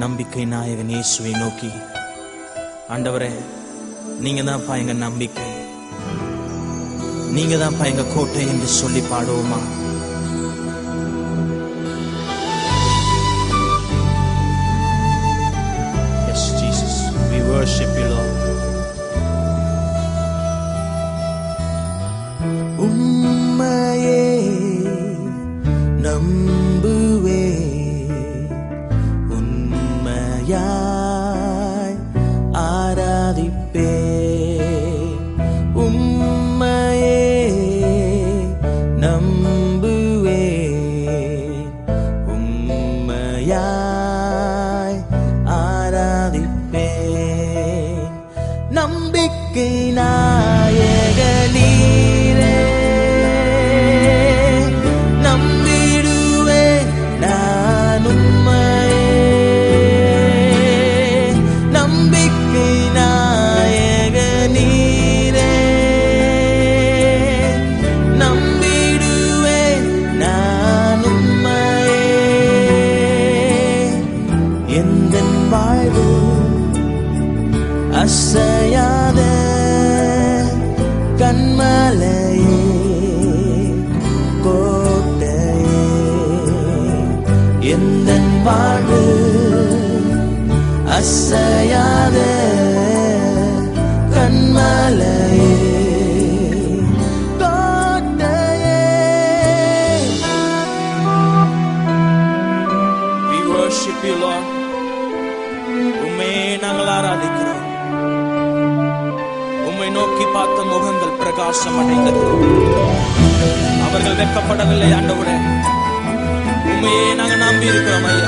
நம்பிக்கை நாயகன் இயேசுவை நோக்கி ஆண்டவரே நீங்க தான்ப்பா எங்க நம்பிக்கை நீங்க தான்ப்பா எங்க கோட்டை என்று சொல்லி பாடுவோமா Yes, Jesus, we worship you, Lord. உம்மையே நம்புவே உண்மையாய் ஆராதிப்பே உம்மையே நம்புவே உம்மையாய் ஆராதிப்பே நம்பிக்கை நாயக நீரே நம்பிடுவே நான் உம்மையே நம்பிக்கை நாயக நீரே நம்பிடுவே நான் உம்மையே எந்த வாழ்வு அசையாத கண்மலையே கோட்டையே எந்த வாழ்வு அசையாத கண்மலையே கோட்டையே We worship you, Lord. உம்மே நாங்கள் ஆராதிக்கிறோம் உம்மை நோக்கி பார்த்த முகங்கள் பிரகாசம் அடைந்தது அவர்கள் வெட்கப்படவில்லை ஆண்டவரே உண்மையே நாங்கள் நம்பி இருக்கிறோம் ஐயா